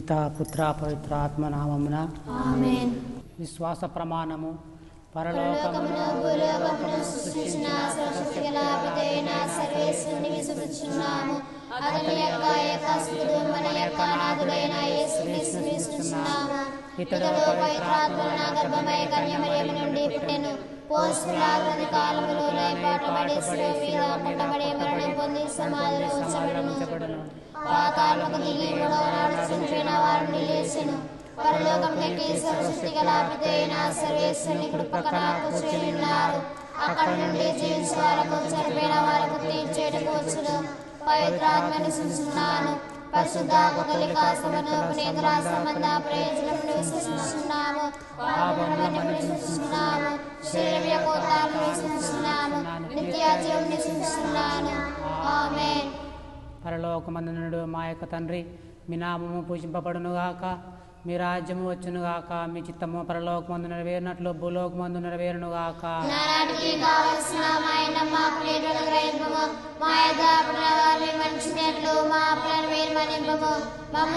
పిత పుత్ర పవిత్ర ఆత్మనామమున ఆమేన్ విశ్వాస ప్రమాణము పరలోకమును పరలోకమున భూలోకమును సృష్టించిన సృష్టిగల పితైన సర్వేశ్వరుని విశ్వసిస్తున్నాము అతని యొక్క ఏకసుడు మన యొక్క నాథుడైన యేసుక్రీస్తుని విశ్వసిస్తున్నాము ఇతడు పవిత్రాత్మన గర్భమయ కన్యమరియము నుండి పుట్టెను పోస్టులాగని కాలములోనే పాటుపడి శిలువ మీద పట్టబడి మరణం పొంది సమాధిలో ఉంచబడును పాతాళముకు దిగి మూడవ నాడు చనిపోయిన వారిని లేచెను పరలోకమునికి సర్వశక్తి గల పితైన సర్వేశ్వరుని కుడి పక్కన కూర్చొని ఉన్నారు అక్కడ నుండి జీవించే వారకు చనిపోయిన వారికి తీర్చేటకు వచ్చును పవిత్రాత్మని సూచిస్తున్నాను పరిశుద్ధ కదలిక సమను పునీతుల సంబంధ ప్రయోజనమును విశ్వసిస్తున్నాము పాపములను విశ్వసిస్తున్నాము శరీరం యొక్క ఉత్థానం విశ్వసిస్తున్నాము నిత్య జీవం విశ్వసిస్తున్నాను ఆమేన్ పరలోకమందునుడు మా యొక్క తండ్రి మీ నామము పూజింపబడునుగాక మీ రాజ్యము వచ్చునుగాక మీ చిత్తము పరలోకమందు నెరవేరినట్లు భూలోకమందు నెరవేరునుగాక నానాటికి కావలసిన మా ఆయన మా ప్లేట్లను గ్రహింపము మా యొక్క అపరాధాలు మన్నించినట్లు మా అప్పులను మీరు మన్నింపము మమ్మ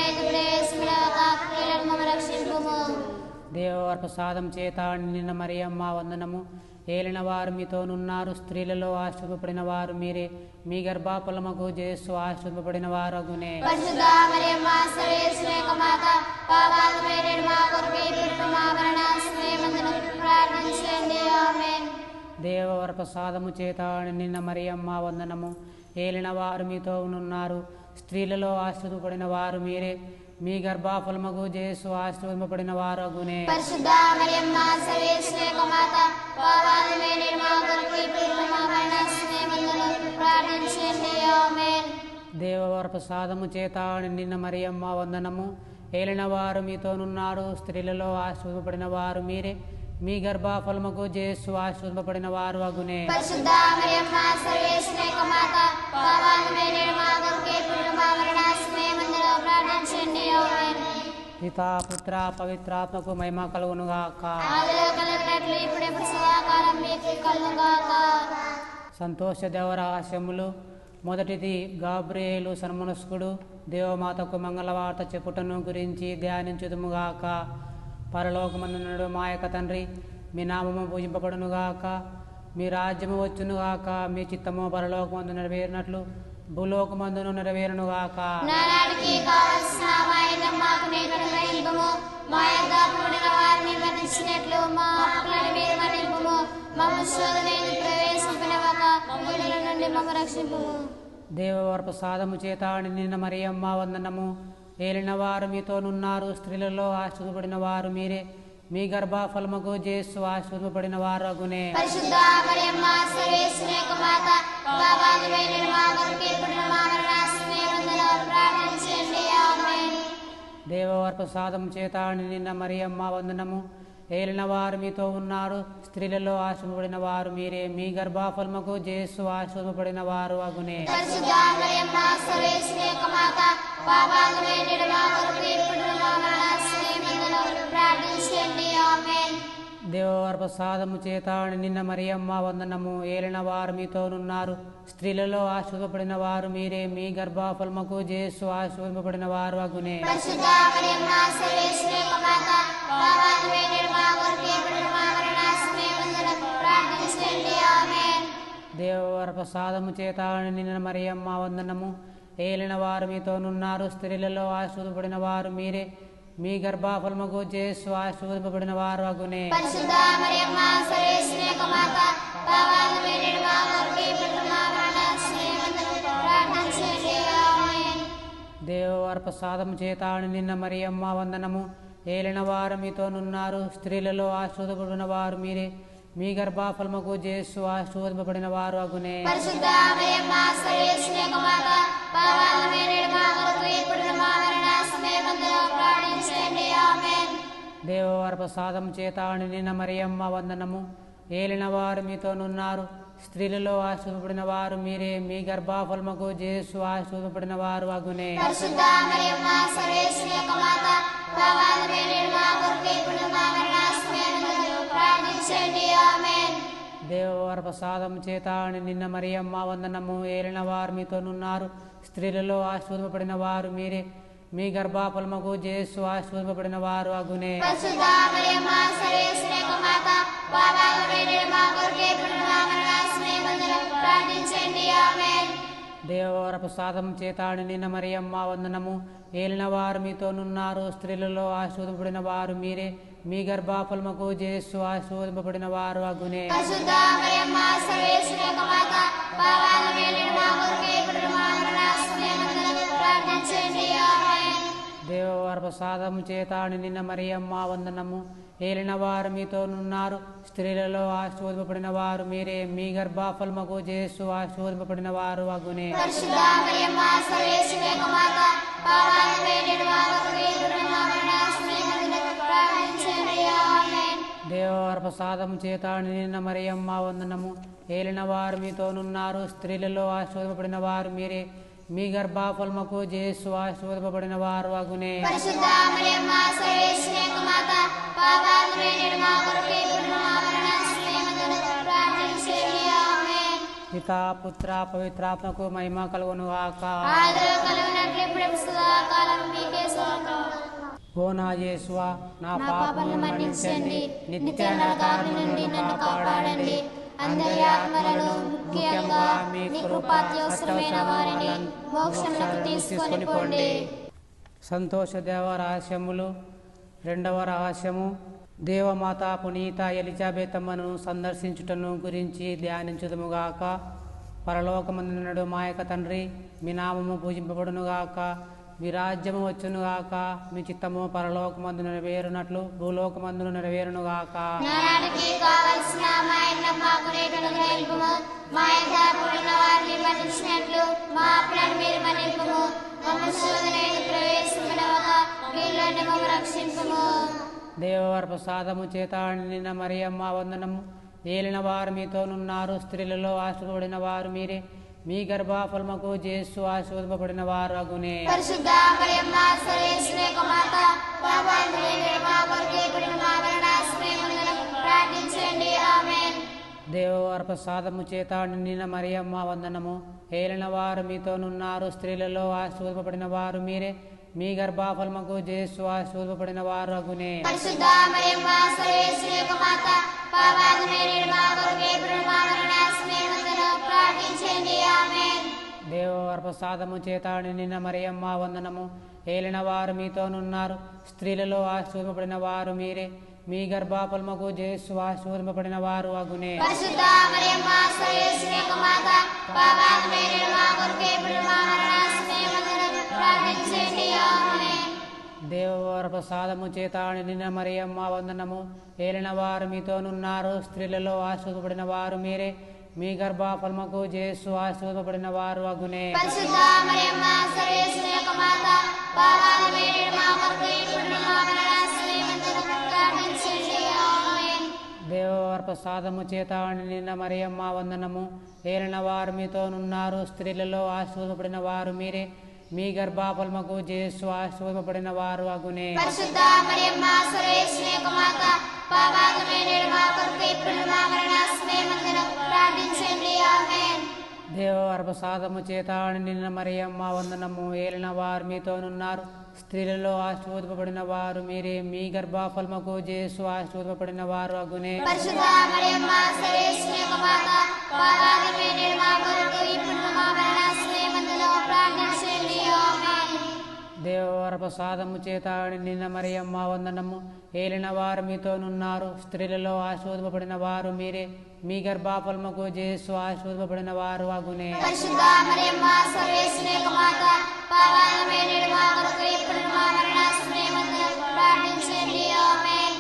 శోధన మమ్మ రక్షింపము దేవవర ప్రసాదం చేత నిన్న మరియమ్మ వందనము ఏలిన వారు మీతోనున్నారు స్త్రీలలో ఆశ్రమపడిన వారు మీరే మీ గర్భాఫలముకు చేస్తూ ఆశ్రమపడిన వారు అగునే పరిశుద్ధ మరియమ్మ సర్వేశ్వర యొక్క మాత పాపాలు మేరేడు మా కొరకు ఇప్పుడు మా మరణ సమయమందును ప్రార్థించండి ఆమేన్ దేవవర ప్రసాదము చేత నిన్న మరియమ్మ వందనము ఏలిన వారు మీతో ఉన్నారు స్త్రీలలో ఆశ్రమపడిన వారు మీరే మీ గర్భాఫలముకు చేస్తూ ఆశ్రమపడిన వారు అగునే పరిశుద్ధ మరియమ్మ సర్వేశ్వర యొక్క మాత పాపాలు మేరేడు మా కొరకు ఇప్పుడు మా మరణ సమయమందును ప్రార్థించండి ఆమేన్ దేవవర ప్రసాదము చేత నిన్న మరియమ్మ వందనము ఏలిన వారు మీతోనున్నారు స్త్రీలలో ఆశ్రమపడిన వారు మీరే మీ గర్భాఫలముకు చేస్తూ ఆశ్రమపడిన వారు అగునే పరిశుద్ధ మరియమ్మ సర్వేశ్వర యొక్క మాత పాపాలు మేరేడు మా కొరకు ఇప్పుడు మా మరణ సమయమందును ప్రార్థించండి ఆమేన్ పితా పుత్ర పవిత్రాత్మకు మహిమ కలుగునుగాక ఆదిలో కలిగినట్లు ఇప్పుడు ఎప్పుడు సదాకాలం మీకు కలుగాక సంతోష దేవరహస్యములు మొదటిది గాబ్రియేలు సన్మనస్కుడు దేవమాతకు మంగళవార్త చెప్పుటను గురించి ధ్యానించుదుముగాక పరలోకమందునుడు మా యొక్క తండ్రి మీ నామము పూజింపబడునుగాక మీ రాజ్యము వచ్చునుగాక మీ చిత్తము పరలోకమందు నెరవేరినట్లు భూలోకమందును నెరవేరునుగాక నానాటికి కావలసిన ఆయన మాకు నేడు గ్రహింపము మా యొక్క పుడిన వారిని మన్నించినట్లు మా అప్పులను మీరు మన్నింపము మమ్మ శోధనని ప్రవేశింపినవక మమ్ముల నుండి మమ్మ రక్షింపము దేవవర ప్రసాదము చేత నిన్న మరియమ్మ వందనము ఏలిన వారు మీతోనున్నారు స్త్రీలలో ఆశ్రదపడిన వారు మీరే మీ గర్భఫలముకు చేస్తూ ఆశ్రదపడిన వారు అగునే పరిశుద్ధ మరియమ్మ సర్వేశ్వర యొక్క మాత పాపాలు వేడిన మా కొరకు ఇప్పుడు మా మరణ సమయమందులో ప్రార్థించండి ఆమేన్ దేవవర ప్రసాదం చేత నిన్న మరియమ్మ వందనము ఏలిన వారు మీతో ఉన్నారు స్త్రీలలో ఆశ్రమపడిన వారు మీరే మీ గర్భఫలముకు చేస్తూ ఆశ్రమపడిన వారు అగునే పరిశుద్ధ మరియమ్మ సర్వేశ్వర యొక్క మాత పాపాలు వేడిన మా కొరకు ఇప్పుడు మా మరణ సమయమందులో ప్రార్థించండి ఆమేన్ దేవవర ప్రసాదము చేత నిన్న మరియమ్మ వందనము ఏలిన వారు మీతోనున్నారు స్త్రీలలో ఆశ్రమపడిన వారు మీరే మీ గర్భఫలముకు చేస్తూ ఆశ్రమపడిన వారు అగునే పరిశుద్ధ మరియమ్మ సర్వేశ్వర యొక్క మాత పాపాలు వేడిన మా కొరకు ఇప్పుడు మా మరణ సమయమందులో ప్రార్థించండి ఆమేన్ దేవవర ప్రసాదము చేత నిన్న మరియమ్మ వందనము ఏలిన వారు మీతోనున్నారు స్త్రీలలో ఆశ్రదపడిన వారు మీరే మీ గర్భఫలముకు చేస్తూ ఆశ్రదింపబడిన వారు అగునే పరిశుద్ధ మరియమ్మ సర్వేశ్వర యొక్క మాత పాపాలు వేడిన మా కొరకు ఇప్పుడు మా మరణ సమయమందులో ప్రార్థించండి ఆమేన్ దేవవర ప్రసాదము చేత నిన్న మరియమ్మ వందనము ఏలిన వారు మీతోనున్నారు స్త్రీలలో ఆశ్రదపడిన వారు మీరే మీ గర్భఫలముకు చేస్తూ ఆశ్రదింపబడిన వారు అగునే పరిశుద్ధ మరియమ్మ సర్వేశ్వర యొక్క మాత పాపాలు వేడిన మా కొరకు ఇప్పుడు మా మరణ సమయమందులో ప్రార్థించండి ఆమేన్ దేవవర ప్రసాదం చేత నిన్న మరియమ్మ వందనము ఏలిన వారు మీతోనున్నారు స్త్రీలలో ఆశ్రదపడిన వారు మీరే మీ గర్భఫలముకు చేస్తూ ఆశ్రదపడిన వారు అగునే పరిశుద్ధ మరియమ్మ సర్వేశ్వర యొక్క మాత పాపాలు వేడిన మా కొరకు ఇప్పుడు మా మరణ సమయమందులో ప్రార్థించండి ఆమేన్ దేవవర ప్రసాదం చేత నిన్న మరియమ్మ వందనము ఏలిన వారు మీతోనున్నారు స్త్రీలలో ఆశీర్వదపడిన వారు మీరే మీ గర్భఫలముకు జేసు ఆశీర్వదింపబడిన వారు అగునే పరిశుద్ధ మరియమ్మ సర్వేశ్వరి యొక్క మాత పాపాలమైన మా కొరకు ఇప్పుడు మా మరణ సమయమందున ప్రార్థించండి ఆమేన్ దేవవర ప్రసాదం చేతాడి నిన్న మరియమ్మ వందనము ఏలిన వారు మీతోనున్నారు స్త్రీలలో ఆశీర్వదింపబడిన వారు మీరే మీ గర్భఫలముకు జేసు ఆశీర్వదింపబడిన వారు అగునే పరిశుద్ధ మరియమ్మ సర్వేశ్వరి యొక్క మాత పాపాలమైన మా కొరకు ఇప్పుడు మా మరణ సమయమందున ప్రార్థించండి ఆమేన్ దేవవర ప్రసాదం చేతాడి నిన్న మరియమ్మ వందనము ఏలిన వారు మీతోనున్నారు స్త్రీలలో ఆశీర్వదింపబడిన వారు మీరే మీ గర్భఫలముకు జేసు ఆశీర్వదింపబడిన వారు అగునే పరిశుద్ధ మరియమ్మ సర్వేశ్వరి యొక్క మాత పాపాలమైన మా కొరకు ఇప్పుడు మా మరణ సమయమందున ప్రార్థించండి ఆమేన్ దేవవర ప్రసాదం చేతాడి నిన్న మరియమ్మ వందనము ఏలిన వారు మీతోనున్నారు స్త్రీలలో ఆశీర్వదింపబడిన వారు మీరే మీ గర్భఫలముకు జేసు ఆశీర్వదింపబడిన వారు అగునే పరిశుద్ధ మరియమ్మ సర్వేశ్వరి యొక్క మాత పాపాలమైన మా కొరకు ఇప్పుడు మా మరణ సమయమందున ప్రార్థించండి ఆమేన్ పితా పుత్ర పవిత్రాత్మకు మహిమ కలుగును గాక ఆదరణ కలుగునట్లు ఇప్పుడు సదాకాలం మీకే స్వాగతం ఓ నా యేసువా నా నా పాపములను పాపలను మన్నించండి మన్నించండి నిత్య నరకాగ్ని నుండి నన్ను కాపాడండి అందరి ఆత్మలను ముఖ్యంగా మీ కృప అత్యవసరమైన వారిని మోక్షములకు తీసుకొని పోండి సంతోష దేవ రహస్యములు రెండవ రహస్యము దేవమాత పునీత ఎలిజాబెతమ్మను సందర్శించుటను గురించి ధ్యానించుదుముగాక పరలోకమందునడు మా యొక్క తండ్రి మీ నామము పూజింపబడునుగాక మీ రాజ్యము వచ్చునుగాక మీ చిత్తము పరలోకమందు నెరవేరునట్లు భూలోకమందును నెరవేరునుగాక నానాటికి కావలసిన మా ఇన్న మాకు రేటును గ్రహింపుము మా యొక్క పుడిన వారిని మన్నించినట్లు మా అప్పులను మీరు మన్నింపుము మమ్మ శోధనైన ప్రవేశింపడవక కీళ్ళని మమ్మ రక్షింపుము దేవవర ప్రసాదము చేత నిన్న మరియమ్మ వందనము ఏలిన వారు మీతోనున్నారు స్త్రీలలో ఆశీర్వడిన వారు మీరే మీ గర్భఫలముకు జేసు ఆశీర్వదింపబడిన వారు అగునే పరిశుద్ధ మరియమ్మ సర్వేశ్వరి యొక్క మాత పాపాంతులైన మా కొరకు ఇప్పుడు మా మరణ సమయమందున ప్రార్థించండి ఆమేన్ దేవవర ప్రసాదము చేత నిన్న మరియమ్మ వందనము ఏలిన వారు మీతోనున్నారు స్త్రీలలో ఆశీర్వదింపబడిన వారు మీరే మీ గర్భఫలముకు జేసు ఆశీర్వదింపబడిన వారు అగునే పరిశుద్ధ మరియమ్మ సర్వేశ్వరి యొక్క మాత పాపాంతులైన మా కొరకు ఇప్పుడు మా మరణ సమయమందున ప్రార్థించండి ఆమేన్ దేవవర ప్రసాదము చేత నిన్న మరియమ్మ వందనము ఏలిన వారు మీతోనున్నారు స్త్రీలలో ఆశీర్వదింపబడిన వారు మీరే మీ గర్భఫలముకు జేసు ఆశీర్వదింపబడిన వారు అగునే పరిశుద్ధ మరియమ్మ సర్వేశ్వరి యొక్క మాత పాపాత్మైన మా కొరకు ఇప్పుడు మా మరణ సమయమందున ప్రార్థించండి ఆమేన్ దేవవర ప్రసాదము చేత నిన్న మరియమ్మ వందనము ఏలిన వారు మీతోనున్నారు స్త్రీలలో ఆశీర్వదింపబడిన వారు మీరే మీ గర్భఫలముకు జేసు ఆశీర్వదింపబడిన వారు అగునే పరిశుద్ధ మరియమ్మ సర్వేశ్వరి యొక్క మాత పాపాత్మైన మా కొరకు ఇప్పుడు మా మరణ సమయమందున ప్రార్థించండి ఆమేన్ దేవవర ప్రసాదము చేత నిన్న మరియమ్మ వందనము ఏలిన వారు మీతోనున్నారు స్త్రీలలో ఆశీర్వదింపబడిన వారు మీరే మీ గర్భఫలముకు జేసు ఆశీర్వదింపబడిన వారు అగునే పరిశుద్ధ మరియమ్మ సర్వేశ్వరి యొక్క మాత పాపాత్మైన మా కొరకు ఇప్పుడు మా మరణ సమయమందున ప్రార్థించండి ఆమేన్ దేవవర ప్రసాదము చేత నిన్న మరియమ్మ వందనము ఏలిన వారు మీతోనున్నారు స్త్రీలలో ఆశీర్వదింపబడిన వారు మీరే మీ గర్భఫలముకు జేసు ఆశీర్వదింపబడిన వారు అగునే పరిశుద్ధ మరియమ్మ సర్వేశ్వరి యొక్క మాత పాపాత్మైన మా కొరకు ఇప్పుడు మా మరణ సమయమందున ప్రార్థించండి ఆమేన్ దేవవర ప్రసాదము చేత నిన్న మరియమ్మ వందనము ఏలిన వారు మీతోనున్నారు స్త్రీలలో ఆశీర్వదింపబడిన వారు మీరే మీ గర్భఫలముకు జేసు ఆశీర్వదింపబడిన వారు అగునే పరిశుద్ధ మరియమ్మ సర్వేశ్వరి యొక్క మాత పాపాత్మైన మా కొరకు ఇప్పుడు మా మరణ సమయమందున ప్రార్థించండి ఆమేన్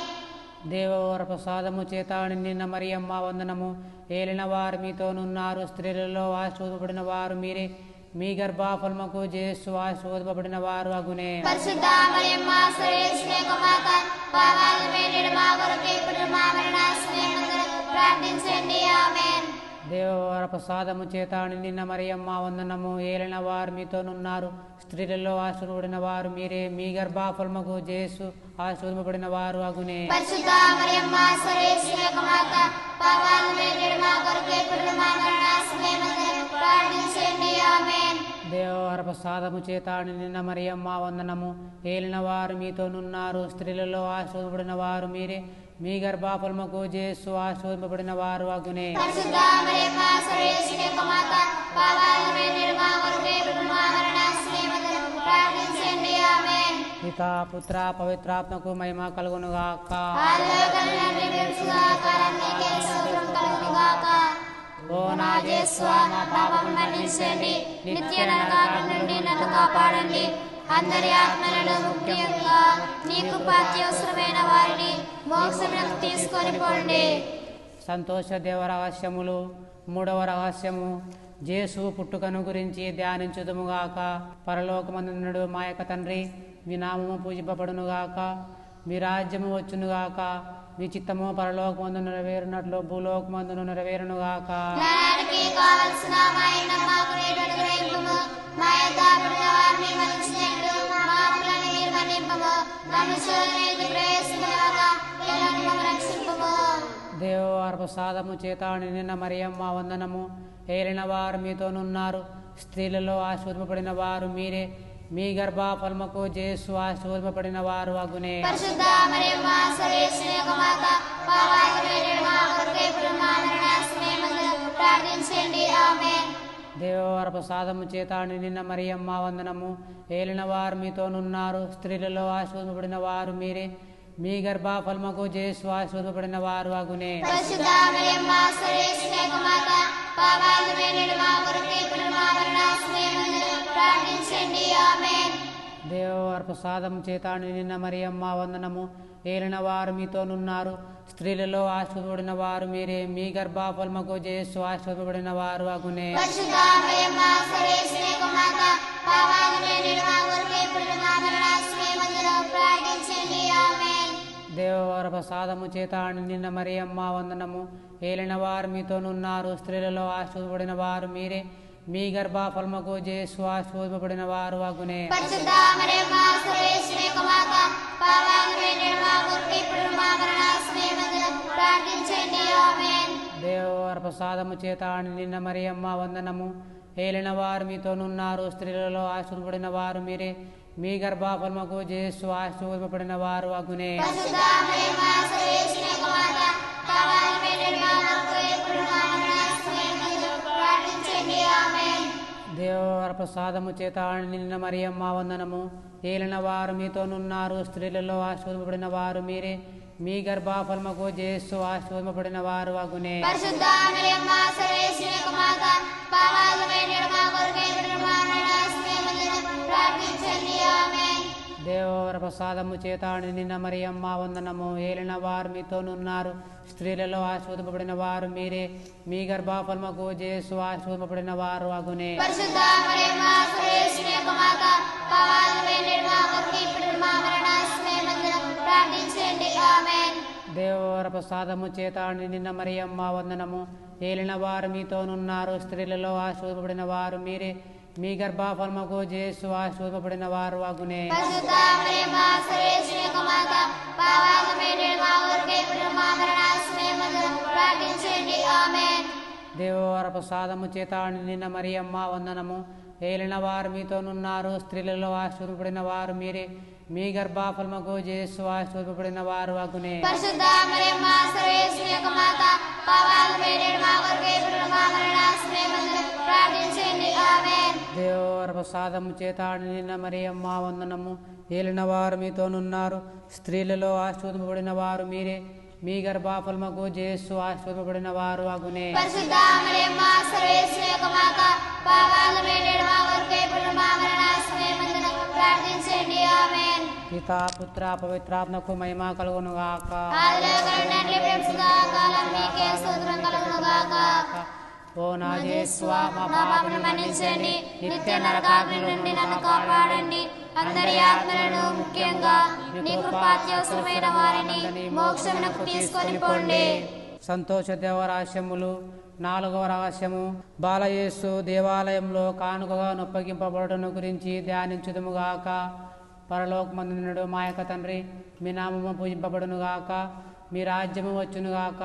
దేవవర ప్రసాదము చేత నిన్న మరియమ్మ వందనము ఏలిన వారు మీతోనున్నారు స్త్రీలలో ఆశీర్వదింపబడిన వారు మీరే మీ గర్భఫలముకు జేసు ఆశీర్వదింపబడిన వారు అగునే పరిశుద్ధ మరియమ్మ సర్వేశ్వరి యొక్క మాత పాపాత్మైన మా కొరకు ఇప్పుడు మా మరణ సమయమందున ప్రార్థించండి ఆమేన్ దేవవర ప్రసాదము చేత నిన్న మరియమ్మ వందనము ఏలిన వారు మీతోనున్నారు స్త్రీలలో ఆశీర్వడిన వారు మీరే మీ గర్భఫలముకు జేసు ఆశీర్వదింపబడిన వారు అగునే పరిశుద్ధ మరియమ్మ సర్వేశ్వరి యొక్క మాత పాపాత్మైన మా కొరకు ఇప్పుడు మా మరణ సమయమందున ప్రార్థించండి ఆమేన్ దేవవర ప్రసాదము చేత నిన్న మరియమ్మ వందనము ఏలిన వారు మీతోనున్నారు స్త్రీలలో ఆశోధపడిన వారు మీరే మీ గర్భాఫలముకు జేసు ఆశోధపడిన వారు అగునే పరిశుద్ధ మరియమ్మ సర్వేశ్వరి యొక్క మాత పాపాలను వేడిన మా కొరకే ఇప్పుడు మా మరణాశ్రయ మధ్యలో ప్రార్థించండి ఆమేన్ పిత పుత్ర పవిత్రాత్మకు మహిమ కలుగునుగాక ఆదిలో కలిగినట్లు తెలుసుగా కాలానికి స్తోత్రం కలుగునుగాక ఓ నా నా యేసు నా పాపం మన్నించండి నిత్య నరకాగ్ని నుండి నన్ను కాపాడండి అందరి ఆత్మలను ముఖ్యంగా నీకు పాత్యవసరమైన వారిని మోక్షములకు తీసుకొని పోండి సంతోష దేవ రహస్యములు మూడవ రహస్యము జేసు పుట్టుకను గురించి ధ్యానించుదుముగాక పరలోకమందునుడు మా యొక్క తండ్రి మీ నామము పూజింపబడునుగాక మీ రాజ్యము వచ్చునుగాక మీ చిత్తము పరలోకమందు నెరవేరునట్లు భూలోకమందును నెరవేరునుగాక నానానికి కావలసిన మా ఇన్న మాకు నేడు అనుగ్రహింపము మా యొక్క అప్పుడున్న వారిని మన్నించినట్లు మా అప్పులను మీరు మన్నింపము నన్ను శోధనకు ప్రవేశింపగా మమ్మల్ని రక్షింపము దేవవారి ప్రసాదము చేత నిన్న మరియమ్మ వందనము ఏలిన వారు మీతోనున్నారు స్త్రీలలో ఆశీర్వపడిన వారు మీరే మీ గర్భఫలముకు జేసు ఆశీర్వపడిన వారు అగునే పరిశుద్ధ మరియమ్మ సర్వేశ్వరి యొక్క మాత పాపాలు వేడిన మా కొరకే ఇప్పుడు మా మరణాశ్రయమందు ప్రార్థించండి ఆమేన్ దేవవార ప్రసాదము చేత నిన్న మరియమ్మ వందనము ఏలిన వారు మీతోనున్నారు స్త్రీలలో ఆశీర్వపడిన వారు మీరే మీ గర్భఫలముకు జేసు ఆశీర్వపడిన వారు అగునే పరిశుద్ధ మరియమ్మ సర్వేశ్వరి యొక్క మాత పాపాలు వేడిన మా కొరకే ఇప్పుడు మా మరణాశ్రయమందు ప్రార్థించండి ఆమేన్ దేవవారి ప్రసాదము చేత నిన్న మరియమ్మ వందనము ఏలిన వారు మీతోనున్నారు స్త్రీలలో ఆశీర్వపడిన వారు మీరే మీ గర్భఫలముకు జేసు ఆశీర్వపడిన వారు అగునే పరిశుద్ధ మరియమ్మ సర్వేశ్వరి యొక్క మాత పాపాలు వేడిన మా కొరకే ఇప్పుడు మా మరణాశ్రయమందు ప్రార్థించండి ఆమేన్ దేవవార ప్రసాదము చేత నిన్న మరియమ్మ వందనము ఏలిన వారు మీతోనున్నారు స్త్రీలలో ఆశీర్వపడిన వారు మీరే మీ గర్భఫలముకు జేసు ఆశీర్వపడిన వారు అగునే పరిశుద్ధ మరియమ్మ సర్వేశ్వరి యొక్క మాత పాపాలు వేడిన మా కొరకే ఇప్పుడు మా మరణాశ్రయమందు ప్రార్థించండి ఆమేన్ దేవవార ప్రసాదము చేత నిన్న మరియమ్మ వందనము ఏలిన వారు మీతోనున్నారు స్త్రీలలో ఆశీర్వపడిన వారు మీరే మీ గర్భఫలముకు జేసు ఆశీర్వపడిన వారు అగునే పరిశుద్ధ మరియమ్మ సర్వేశ్వరి యొక్క మాత పాపాలు వేడిన మా కొరకే ఇప్పుడు మా మరణాశ్రయమందు ప్రార్థించండి ఆమేన్ దేవవార ప్రసాదము చేత నిన్న మరియమ్మ వందనము ఏలిన వారు మీతోనున్నారు స్త్రీలలో ఆశీర్వపడిన వారు మీరే మీ గర్భఫలముకు జేసు ఆశీర్వపడిన వారు అగునే పరిశుద్ధ మరియమ్మ సర్వేశ్వరి యొక్క మాత పాపాలు వేడిన మా కొరకే ఇప్పుడు మా మరణాశ్రయమందు ప్రార్థించండి ఆమేన్ దేవవర ప్రసాదము చేత నిన్న మరియమ్మ వందనము ఏలిన వారు మీతోనున్నారు స్త్రీలలో ఆశీర్వపడిన వారు మీరే మీ గర్భఫలముకు జేసు ఆశీర్వపడిన వారు అగునే పరిశుద్ధ మరియమ్మ సర్వేశ్వరి యొక్క మాత పాపాలు వేడిన మా కొరకే ఇప్పుడు మా మరణాశ్రయమందు ప్రార్థించండి ఆమేన్ దేవవర ప్రసాదము చేత నిన్న మరియమ్మ వందనము ఏలిన వారు మీతోనున్నారు స్త్రీలలో ఆశీర్వపడిన వారు మీరే మీ గర్భఫలముకు జేసు ఆశీర్వపడిన వారు అగునే పరిశుద్ధ మరియమ్మ సర్వేశ్వరి యొక్క మాత పాపాలు వేడిన మా కొరకే ఇప్పుడు మా మరణాశ్రయమందు ప్రార్థించండి ఆమేన్ దేవవర ప్రసాదము చేత నిన్న మరియమ్మ వందనము ఏలిన వారు మీతోనున్నారు స్త్రీలలో ఆశీర్వపడిన వారు మీరే మీ గర్భఫలముకు జేసు ఆశీర్వపడిన వారు అగునే పరిశుద్ధ మరియమ్మ సర్వేశ్వరి యొక్క మాత పాపాలు వేడిన మా కొరకే ఇప్పుడు మా మరణాశ్రయమందు ప్రార్థించండి ఆమేన్ దేవవర ప్రసాదము చేత నిన్న మరియమ్మ వందనము ఏలిన వారు మీతోనున్నారు స్త్రీలలో ఆశీర్వపడిన వారు మీరే మీ గర్భఫలముకు జేసు ఆశీర్వపడిన వారు అగునే పరిశుద్ధ మరియమ్మ సర్వేశ్వరి యొక్క మాత పాపాలు వేడిన మా కొరకే ఇప్పుడు మా మరణాశ్రయమందు ప్రార్థించండి ఆమేన్ పితా పుత్ర పవిత్రాత్మకు మహిమ కలుగునుగాక ఆదిలో కలిగినట్లు ప్రేమసుగా కాలం నీకే స్తోత్రం కలుగునుగాక ఓ నా జేస్వా మా నా పాపను పాపను మన్నించండి నిత్య నరకాగ్ని నుండి నన్ను కాపాడండి అందరి ఆత్మలను ముఖ్యంగా నీ కృపాత్యవసరమైన వారిని మోక్షమునకు తీసుకొని పోండి సంతోష దేవరహస్యములు నాలుగవ రహస్యము బాలయేసు దేవాలయంలో కానుకగా నొప్పగింపబడటం గురించి ధ్యానించుదుముగాక పరలోకమందునుడు మా యొక్క తండ్రి మీ నామము పూజింపబడునుగాక మీ రాజ్యము వచ్చునుగాక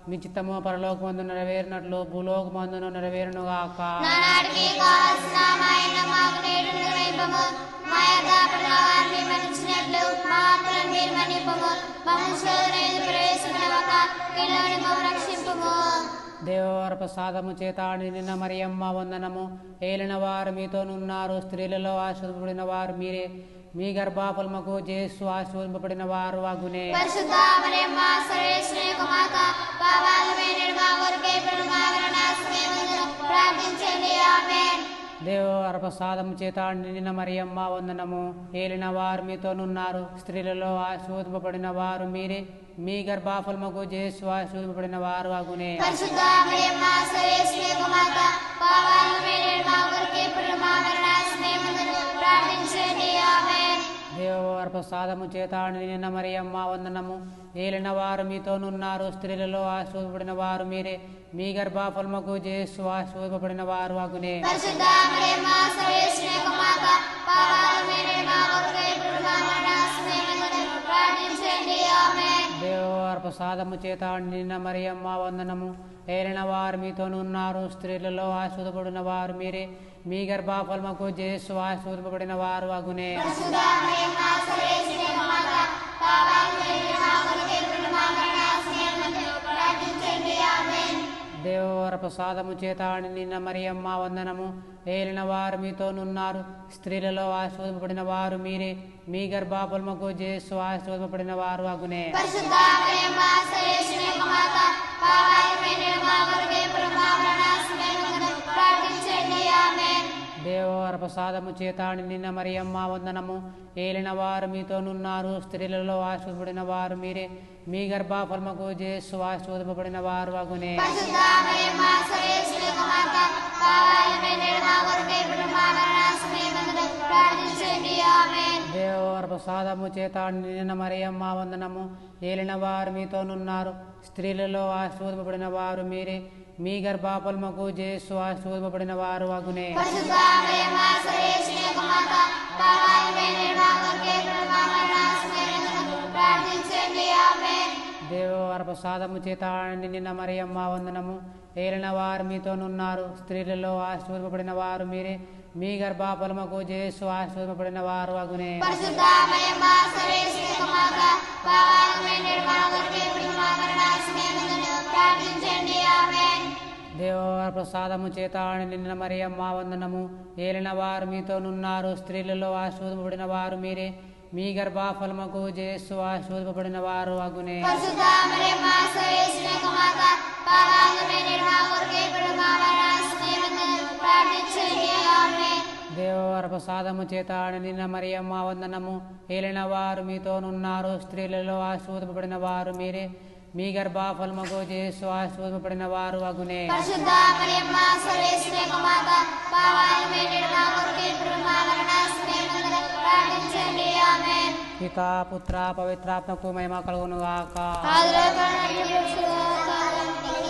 మీ చిత్తము పరలోకమందు నెరవేరినట్లు భూలోకమందును నెరవేరునుగాక నానాటికి కావాల్సిన మాయన మాకు నేడు నిర్వహింపము మా యొక్క ప్రణవాన్ని మన్నించినట్లు మా అప్పులను మీరు మన్నింపము మమ్మల్ని శోధన ప్రవేశించవక కిలోని మమ్మ రక్షింపము దేవవర ప్రసాదము చేత నిన్న మరియమ్మ వందనము ఏలిన వారు మీతోనున్నారు స్త్రీలలో ఆశ్రదింపబడిన వారు మీరే మీ గర్భాఫలముకు జేసు ఆశీర్వదింపబడిన వారు అగునే పరిశుద్ధ మరియమ్మ సర్వేశ్వరి యొక్క మాత పాపాలమైన మా కొరకే ఇప్పుడు మా మరణాశ్రయమందున ప్రార్థించండి ఆమేన్ దేవవర ప్రసాదము చేత నిన్న మరియమ్మ వందనము ఏలిన వారు మీతోనున్నారు స్త్రీలలో ఆశీర్వదింపబడిన వారు మీరే మీ గర్భాఫలముకు జేసు ఆశీర్వదింపబడిన వారు అగునే పరిశుద్ధ మరియమ్మ సర్వేశ్వరి యొక్క మాత పాపాలమైన మా కొరకే ఇప్పుడు మా మరణాశ్రయమందున ప్రార్థించండి ఆమేన్ దేవవర ప్రసాదము చేత నిన్న మరియమ్మ వందనము ఏలిన వారు మీతోనున్నారు స్త్రీలలో ఆశీర్వదింపబడిన వారు మీరే మీ గర్భాఫలముకు జేసు ఆశీర్వదింపబడిన వారు అగునే పరిశుద్ధ మరియమ్మ సర్వేశ్వరి యొక్క మాత పాపాలమైన మా కొరకే ఇప్పుడు మా మరణాశ్రయమందున ప్రార్థించండి ఆమేన్ దేవవారి ప్రసాదము చేత నిన్న మరియమ్మ వందనము ఏలిన వారు మీతోనున్నారు స్త్రీలలో ఆశీర్వదింపబడిన వారు మీరే మీ గర్భాఫలముకు జేసు ఆశీర్వదింపబడిన వారు అగునే పరిశుద్ధ మరియమ్మ సర్వేశ్వరి యొక్క మాత పాపాలమైన మా కొరకే ఇప్పుడు మా మరణాశ్రయమందున ప్రార్థించండి ఆమేన్ దేవవారి ప్రసాదము చేత నిన్న మరియమ్మ వందనము ఏలిన వారు మీతోనున్నారు స్త్రీలలో ఆశీర్వదింపబడిన వారు మీరే మీ గర్భాఫలముకు జేసు ఆశీర్వదింపబడిన వారు అగునే పరిశుద్ధ మరియమ్మ సర్వేశ్వరి యొక్క మాత పాపాలమైన మా కొరకే ఇప్పుడు మా మరణాశ్రయమందున ప్రార్థించండి ఆమేన్ దేవవారి ప్రసాదము చేత నిన్న మరియమ్మ వందనము ఏలిన వారు మీతోనున్నారు స్త్రీలలో ఆశీర్వదింపబడిన వారు మీరే మీ గర్భాఫలముకు జేసు ఆశీర్వదింపబడిన వారు అగునే పరిశుద్ధ మరియమ్మ సర్వేశ్వరి యొక్క మాత పాపాలమైన మా కొరకే ఇప్పుడు మా మరణాశ్రయమందున ప్రార్థించండి ఆమేన్ దేవవారి ప్రసాదము చేత నిన్న మరియమ్మ వందనము ఏలిన వారు మీతోనున్నారు స్త్రీలలో ఆశీర్వదింపబడిన వారు మీరే మీ గర్భాఫలముకు జేసు ఆశీర్వదింపబడిన వారు అగునే పరిశుద్ధ మరియమ్మ సర్వేశ్వరి యొక్క మాత పాపాలమైన మా కొరకే ఇప్పుడు మా మరణాశ్రయమందున ప్రార్థించండి ఆమేన్ దేవవారి ప్రసాదము చేత నిన్న మరియమ్మ వందనము ఏలిన వారు మీతోనున్నారు స్త్రీలలో ఆశీర్వదింపబడిన వారు మీరే మీ గర్భాఫలముకు జేసు ఆశీర్వదింపబడిన వారు అగునే పరిశుద్ధ మరియమ్మ సర్వేశ్వరి యొక్క మాత పాపాలమైన మా కొరకే ఇప్పుడు మా మరణాశ్రయమందున ప్రార్థించండి ఆమేన్ దేవవారి ప్రసాదము చేత నిన్న మరియమ్మ వందనము ఏలిన వారు మీతోనున్నారు స్త్రీలలో ఆశీర్వదింపబడిన వారు మీరే మీ గర్భాఫలముకు జేసు ఆశీర్వదింపబడిన వారు అగునే పరిశుద్ధ మరియమ్మ సర్వేశ్వరి యొక్క మాత పాపాలమైన మా కొరకే ఇప్పుడు మా మరణాశ్రయమందున ప్రార్థించండి ఆమేన్ దేవవారి ప్రసాదము చేత నిన్న మరియమ్మ వందనము ఏలిన వారు మీతోనున్నారు స్త్రీలలో ఆశీర్వదింపబడిన వారు మీరే మీ గర్భాఫలముకు జేసు ఆశీర్వదింపబడిన వారు అగునే పరిశుద్ధ మరియమ్మ సర్వేశ్వరి యొక్క మాత పాపాలమైన మా కొరకే ఇప్పుడు మా మరణాశ్రయమందున ప్రార్థించండి ఆమేన్ పిత పుత్ర పవిత్రాత్మకు మహిమ కలుగును గాక ఆదిలో కన్నడి పురుషుడు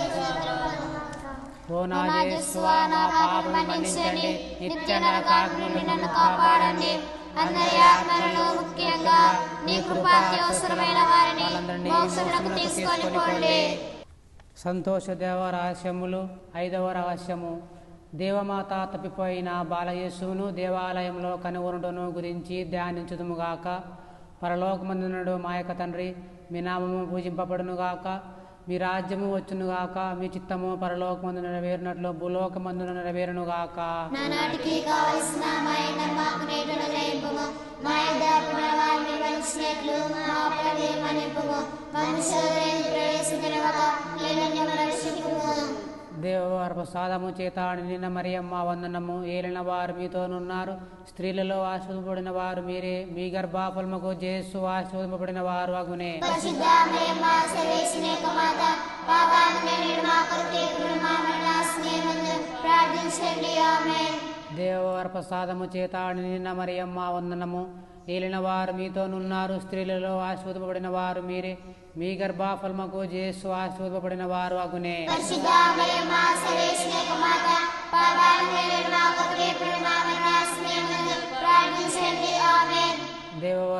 ఓ నా యేసువా, నా పాపము మన్నించండి నిత్య నరకాగ్ని నుండి నన్ను కాపాడండి అందరి ఆత్మలను ముఖ్యంగా నీ కృపాత్యవసరమైన వారిని మోక్షములకు తీసుకొని పోండి సంతోష దేవ రహస్యములు ఐదవ రహస్యము దేవమాత తప్పిపోయిన బాలయేసువును దేవాలయంలో కనుగొనుటను గురించి ధ్యానించుదుముగాక పరలోకమందునుడు మా యొక్క తండ్రి మీ నామము పూజింపబడునుగాక మీ రాజ్యము వచ్చునుగాక మీ చిత్తము పరలోకమందు నెరవేరినట్లు భూలోకమందున నెరవేరునుగాక నానాటికి కావలసిన మా అయిన మాకు నేడు నిర్ణయింపము మా యథాపణ వారిని మనిషినట్లు మా అప్పులని మనింపము మనుషులని ప్రవేశించనివ్వక లేనన్యం రక్షింపుము దేవవారి ప్రసాదము చేత నిన్న మరియమ్మ వందనము ఏలిన వారు మీతోనున్నారు స్త్రీలలో ఆశీర్వదింపబడిన వారు మీరే మీ గర్భాఫలముకు జేసు ఆశీర్వదింపబడిన వారు అగునే పరిశుద్ధ మరియమ్మ సర్వేశ్వరి యొక్క మాత పాపాలను నేడు మా కొరకు ఇప్పుడు మా మరణాశ్రయమందు ప్రార్థించండి ఆమేన్ దేవవారి ప్రసాదము చేత నిన్న మరియమ్మ వందనము ఏలిన వారు మీతోనున్నారు స్త్రీలలో ఆశీర్వదింపబడిన వారు మీరే మీ గర్భాఫలముకు జేసు ఆశీర్వదింపబడిన వారు అగునే పరిశుద్ధ మరియమ్మ సర్వేశ్వరి యొక్క మాత పాపాలను నేడు మా కొరకు ఇప్పుడు మా మరణాశ్రయమందు ప్రార్థించండి ఆమేన్ దేవవారి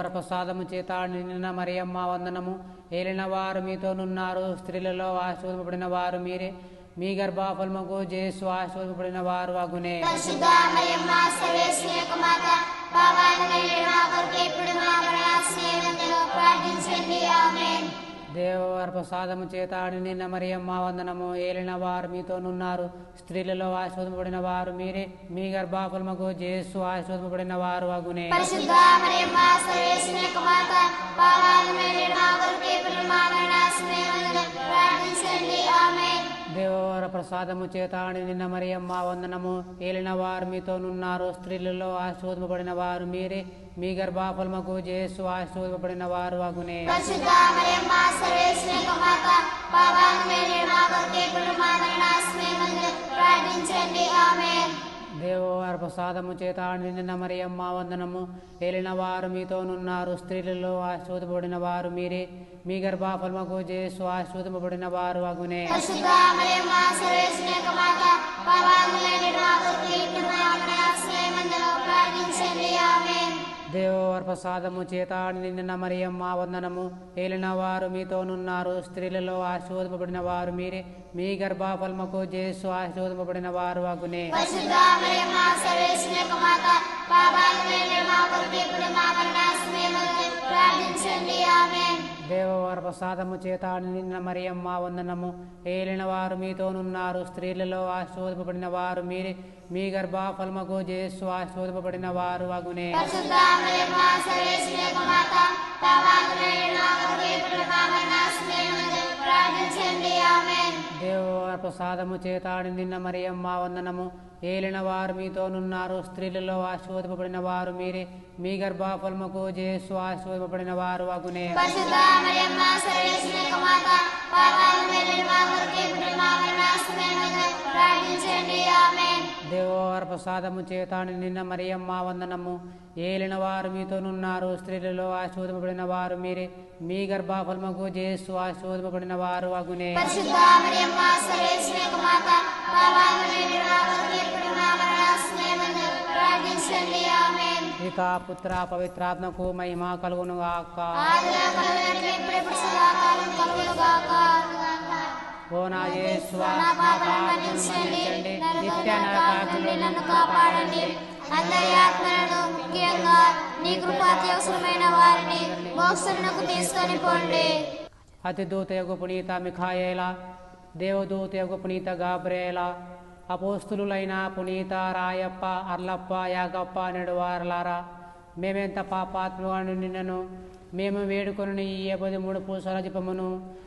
దేవవర ప్రసాదము చేత నిన్న మరియమ్మ వందనము ఏలిన వారు మీతోనున్నారు స్త్రీలలో ఆశీర్వదపడిన వారు మీరే మీ గర్భాఫలముకు జేసు ఆశీర్వదపడిన వారు అగునే పరిశుద్ధ మరియమ్మ సర్వేశ్వరి యొక్క మాత పాపాలు కలిగిన మా కొరకు ఇప్పుడు మా మరణ స్నేహితులు ప్రార్థించండి ఆమేన్ దేవవర ప్రసాదము చేత నిన్న మరియమ్మ వందనము ఏలిన వారు మీతోనున్నారు స్త్రీలలో ఆశీర్వదపడిన వారు మీరే మీ గర్భాఫలముకు జేసు ఆశీర్వదపడిన వారు అగునే పరిశుద్ధ మరియమ్మ సర్వేశ్వరి యొక్క మాత పాపాలు కలిగిన మా కొరకు ఇప్పుడు మా మరణ స్నేహితులు ప్రార్థించండి ఆమేన్ దేవవర ప్రసాదము చేత నిన్న మరియమ్మ వందనము ఏలిన వారు మీతోనున్నారు స్త్రీలలో ఆశీర్వదపడిన వారు మీరే మీ గర్భాఫలముకు జేసు ఆశీర్వదపడిన వారు అగునే పరిశుద్ధ మరియమ్మ సర్వేశ్వరి యొక్క మాత పాపాలు కలిగిన మా కొరకు ఇప్పుడు మా మరణ స్నేహితులు ప్రార్థించండి ఆమేన్ దేవవారి ప్రసాదము చేత నిన్న మరియమ్మ వందనము ఏలిన వారు మీతోనున్నారు స్త్రీలలో ఆశీర్వదపడిన వారు మీరే మీ గర్భాఫలముకు జేసు ఆశీర్వదపడిన వారు అగునే పరిశుద్ధ మరియమ్మ సర్వేశ్వరి యొక్క మాత పాపాలు కలిగిన మా కొరకు ఇప్పుడు మా మరణ స్నేహితులు ప్రార్థించండి ఆమేన్ దేవవారి ప్రసాదము చేత నిన్న మరియమ్మ వందనము ఏలిన వారు మీతోనున్నారు స్త్రీలలో ఆశీర్వదపడిన వారు మీరే మీ గర్భాఫలముకు జేసు ఆశీర్వదపడిన వారు అగునే పరిశుద్ధ మరియమ్మ సర్వేశ్వరి యొక్క మాత పాపాలు కలిగిన మా కొరకు ఇప్పుడు మా మరణ స్నేహితులు ప్రార్థించండి ఆమేన్ దేవవారి ప్రసాదము చేత నిన్న మరియమ్మ వందనము ఏలిన వారు మీతోనున్నారు స్త్రీలలో ఆశీర్వదపడిన వారు మీరే మీ గర్భాఫలముకు జేసు ఆశీర్వదపడిన వారు అగునే పరిశుద్ధ మరియమ్మ సర్వేశ్వరి యొక్క మాత పాపాలు కలిగిన మా కొరకు ఇప్పుడు మా మరణ స్నేహితులు ప్రార్థించండి ఆమేన్ దేవవారి ప్రసాదము చేత నిన్న మరియమ్మ వందనము ఏలిన వారు మీతోనున్నారు స్త్రీలలో ఆశీర్వదపడిన వారు మీరే మీ గర్భాఫలముకు జేసు ఆశీర్వదపడిన వారు అగునే పరిశుద్ధ మరియమ్మ సర్వేశ్వరి యొక్క మాత పాపాలు కలిగిన మా కొరకు ఇప్పుడు మా మరణ స్నేహితులు ప్రార్థించండి ఆమేన్ దేవవారి ప్రసాదము చేత నిన్న మరియమ్మ వందనము ఏలిన వారు మీతోనున్నారు స్త్రీలలో ఆశీర్వదపడిన వారు మీరే మీ గర్భాఫలముకు జేసు ఆశీర్వదపడిన వారు అగునే పరిశుద్ధ మరియమ్మ సర్వేశ్వరి యొక్క మాత పాపాలు కలిగిన మా కొరకు ఇప్పుడు మా మరణ స్నేహితులు ప్రార్థించండి ఆమేన్ పిత పుత్ర పవిత్రాత్మకు మహిమ కలుగును గాక ఆదిలో కలుగునట్లు ఇప్పుడు ఇప్పుడు సదాకాలం కలుగును గాక ఓ నా యేసువా నా నా పాపను పాపమును మన్నించండి మన్నించండి నరక నిత్య నరకాల నుండి నన్ను కాపాడండి అందరి ఆత్మలను ముఖ్యంగా నీ కృపాత్యవసరమైన వారిని మోక్షమునకు తీసుకొని పోండి అతి దూత యొక్క పునీత మిఖాయేల దేవదూత యొక్క పునీత గాబ్రేల అపోస్తులైన పునీత రాయప్ప అర్లప్ప యాగప్ప నెడువారలారా మేమెంత పాపాత్మగా నిన్నను మేము వేడుకొని ఈ పది మూడు పూసల జపమును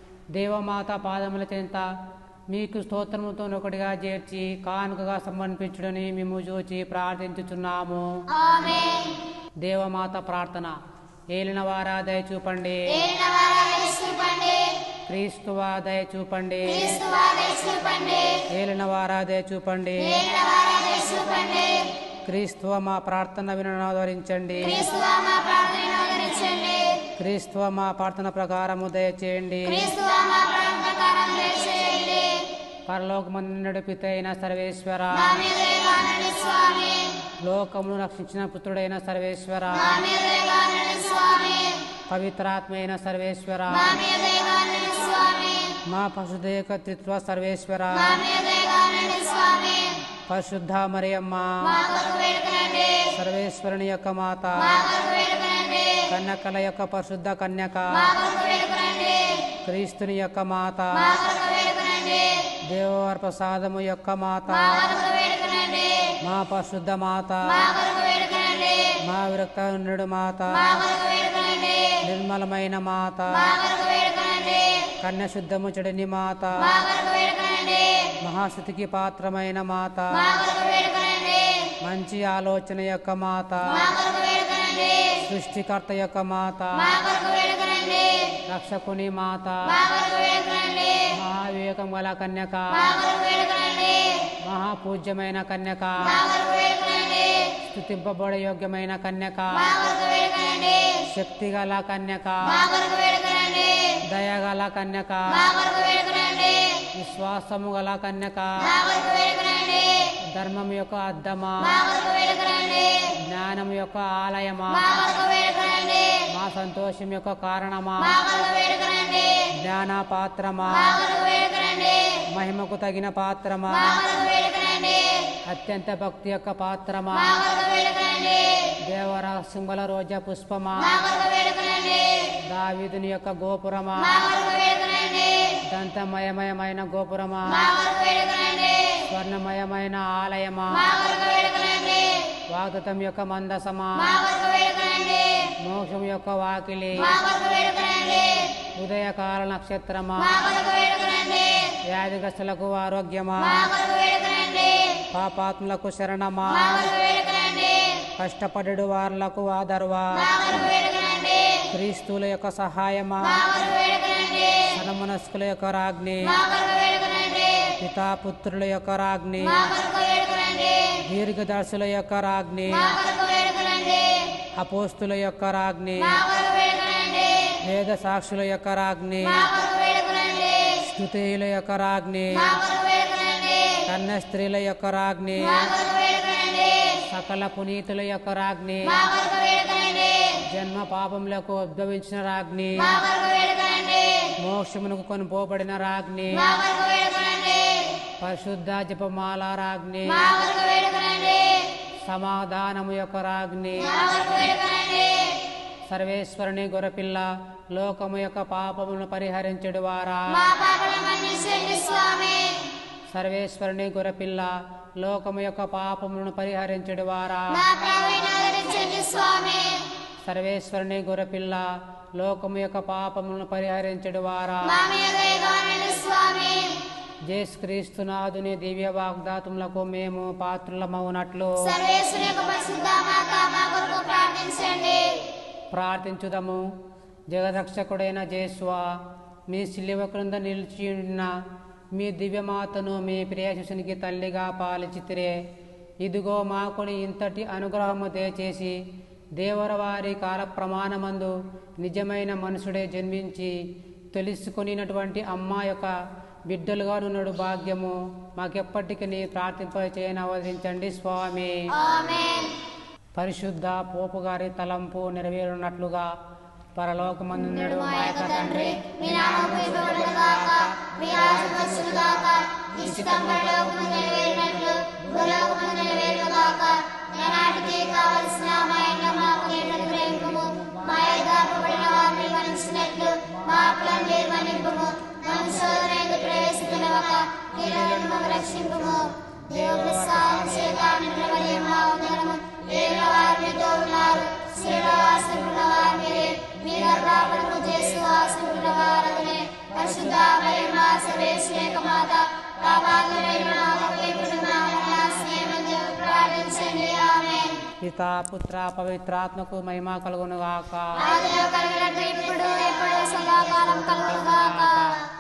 దేవమాత పాదముల చెంత మీకు స్తోత్రముతో ఒకటిగా చేర్చి కానుకగా సమర్పించుడని మేము చూచి ప్రార్థించుచున్నాము ఆమేన్ దేవమాత ప్రార్థన ఏలిన వారా దయ చూపండి ఏలిన వారా చూపండి క్రీస్తువా దయ చూపండి క్రీస్తు వారా చూపండి ఏలిన వారా దయ చూపండి ఏలిన వారా చూపండి క్రీస్తువ మా ప్రార్థన వినవరించండి క్రీస్తు మా ప్రార్థన ఆదరించండి క్రీస్తువ మా ప్రార్థన ప్రకారము దయచేయండి క్రీస్తు మా ప్రార్థన ప్రకారం చేయండి పరలోకమందు నడిపిత అయిన సర్వేశ్వర మా మీద దయగానండి స్వామి లోకమును రక్షించిన పుత్రుడైన సర్వేశ్వర మా మీద దయగానండి స్వామి పవిత్రాత్మ అయిన సర్వేశ్వర మా మీద దయగానండి స్వామి మా పశుదేక త్రిత్వ సర్వేశ్వర మా మీద దయగానండి స్వామి పరిశుద్ధ మరియమ్మ మా కొరకు వేడుకనండి సర్వేశ్వరుని యొక్క మాత మా కొరకు వేడుకనండి కన్యకల యొక్క పరిశుద్ధ కన్యక మా కొరకు వేడుకనండి క్రీస్తుని యొక్క మాత మా కొరకు వేడుకనండి దేవవర ప్రసాదము యొక్క మాత మా కొరకు వేడుకనండి మా పరిశుద్ధ మాత మా కొరకు వేడుకనండి మా విరక్త నుండు మాత మా కొరకు వేడుకనండి నిర్మలమైన మాత మా కొరకు వేడుకనండి కన్య శుద్ధము చెడని మాత మా కొరకు వేడుకనండి మహాశుతికి పాత్రమైన మాత మా కొరకు వేడుకనండి మంచి ఆలోచన యొక్క మాత మా కొరకు వేడుకనండి సృష్టికర్త యొక్క మాత మా కొరకు వేడుకనండి రక్షకుని మాత మా కొరకు వేడుకనండి మహావివేకం గల కన్యక మా కొరకు వేడుకనండి మహాపూజ్యమైన కన్యక మా కొరకు వేడుకనండి స్థుతింపబడే యోగ్యమైన కన్యక మా కొరకు వేడుకనండి శక్తి గల కన్యక మా కొరకు వేడుకనండి దయగల కన్యక మా కొరకు వేడుకనండి విశ్వాసము గల కన్యక మా కొరకు వేడుకనండి ధర్మం యొక్క అద్దమా మా కొరకు వేడుకరండి జ్ఞానం యొక్క ఆలయమా మా కొరకు వేడుకరండి మా సంతోషం యొక్క కారణమా మా కొరకు వేడుకరండి జ్ఞాన పాత్రమా మా కొరకు వేడుకరండి మహిమకు తగిన పాత్రమా మా కొరకు వేడుకరండి అత్యంత భక్తి యొక్క పాత్రమా మా కొరకు వేడుకరండి దేవరహస్యంగల రోజా పుష్పమా మా కొరకు వేడుకరండి దావీదుని యొక్క గోపురమా మా కొరకు వేడుకరండి దంతమయమయమైన గోపురమా మా కొరకు వేడుకరండి స్వర్ణమయమైన ఆలయమా మా కొరకు వేడుకరండి వాగ్దతం యొక్క మందసమా మా కొరకు వేడుకరండి మోక్షం యొక్క వాకిలి మా కొరకు వేడుకరండి ఉదయకాల నక్షత్రమా మా కొరకు వేడుకరండి వ్యాధిగ్రస్తులకు ఆరోగ్యమా మా కొరకు వేడుకరండి పాపాత్ములకు శరణమా మా కొరకు వేడుకరండి కష్టపడు వారులకు ఆదర్వా మా కొరకు వేడుకరండి క్రీస్తుల యొక్క సహాయమా మా కొరకు వేడుకరండి మనమనస్కుల యొక్క రాజ్ఞి మా కొరకు వేడుకరండి పితాపుత్రుల యొక్క రాజ్ఞి మా కొరకు వేడుకరండి దీర్ఘదర్శుల యొక్క రాజ్ఞి మా కొరకు వేడుకరండి అపోస్తుల యొక్క రాజ్ఞి మా కొరకు వేడుకరండి వేద సాక్షుల యొక్క రాజ్ఞి మా కొరకు వేడుకరండి స్తుతేయుల యొక్క రాజ్ఞి మా కొరకు వేడుకరండి కన్న స్త్రీల యొక్క రాజ్ఞి మా కొరకు వేడుకరండి సకల పునీతుల యొక్క రాజ్ఞి మా కొరకు వేడుకరండి జన్మ పాపములకు ఉద్భవించిన రాజ్ఞి మా కొరకు వేడుకరండి మోక్షమునకు కొనుపోబడిన రాజ్ఞి మా కొరకు వేడుకరండి పరిశుద్ధ జపమాల రాజ్ఞి మా కొరకు వేడుకరండి సమాధానము యొక్క రాజ్ఞి మా కొరకు వేడుకరండి సర్వేశ్వరుని గొరపిల్ల లోకము యొక్క పాపములను పరిహరించడు వారా మా పాపలను మన్నించండి స్వామి సర్వేశ్వరుని గొరపిల్ల లోకము యొక్క పాపములను పరిహరించడు వారా మా ప్రాణాలను ఆదరించండి స్వామి సర్వేశ్వరుని గొరపిల్ల లోకము యొక్క పాపములను పరిహరించడు వారా మా మీద దయగానండి స్వామి జేసుక్రీస్తునాథుని దివ్య వాగ్దాతములకు మేము పాత్రులమవునట్లు సర్వేశ్వరి యొక్క పరిశుద్ధ మాత మా కొరకు ప్రార్థించండి ప్రార్థించుదము జగదక్షకుడైన జేస్వా మీ శిలువ క్రింద నిలిచి ఉన్న మీ దివ్యమాతను మీ ప్రియశిశునికి తల్లిగా పాలిచితిరే ఇదిగో మాకుని ఇంతటి అనుగ్రహము దయచేసి దేవరవారి కాల ప్రమాణమందు నిజమైన మనుషుడే జన్మించి తెలుసుకొనినటువంటి అమ్మ యొక్క బిడ్డలుగా నున్నడు భాగ్యము మాకెప్పటికీ ప్రార్థింప చేయని అవధించండి స్వామి ఆమేన్ పరిశుద్ధ పోపు గారి తలంపు నెరవేరున్నట్లుగా పరలోకమందుడు మా యొక్క తండ్రి మీ నామం పూజింపబడుగాక మీ రాజ్యం వచ్చుగాక మీ చిత్తం పరలోకమందు నెరవేరినట్లు భూలోకమందు నెరవేరుగాక నానాటికి కావలసిన మా ఇంట్లో మాకు నేడు గ్రహింపము మా యొక్క అప్పబడిన వారిని మన్నించినట్లు మా అప్పులను మీరు మన్నింపము మన శోధన ఎందుకు ప్రవేశించినవక కీలను మమ్మల్ని రక్షింపము దేవుని సహాయం చేత నిలబడి మా వందనము ఏళ్ళ వారు మీతో ఉన్నారు స్త్రీల వాసనున్న వారు మీరే మీ గర్భాపడము చేసి వాసనున్న వారనే పరిశుద్ధ మహిమ సర్వేశ్వరేక మాత పాపాత్మైన మాకు ఇప్పుడు మా స్నేహం ప్రార్థించండి ఆమేన్ పిత పుత్ర పవిత్రాత్మకు మహిమ కలుగునుగాక ఆదిలో కలిగినట్టు ఇప్పుడు ఎప్పుడు సదాకాలం కలుగుగాక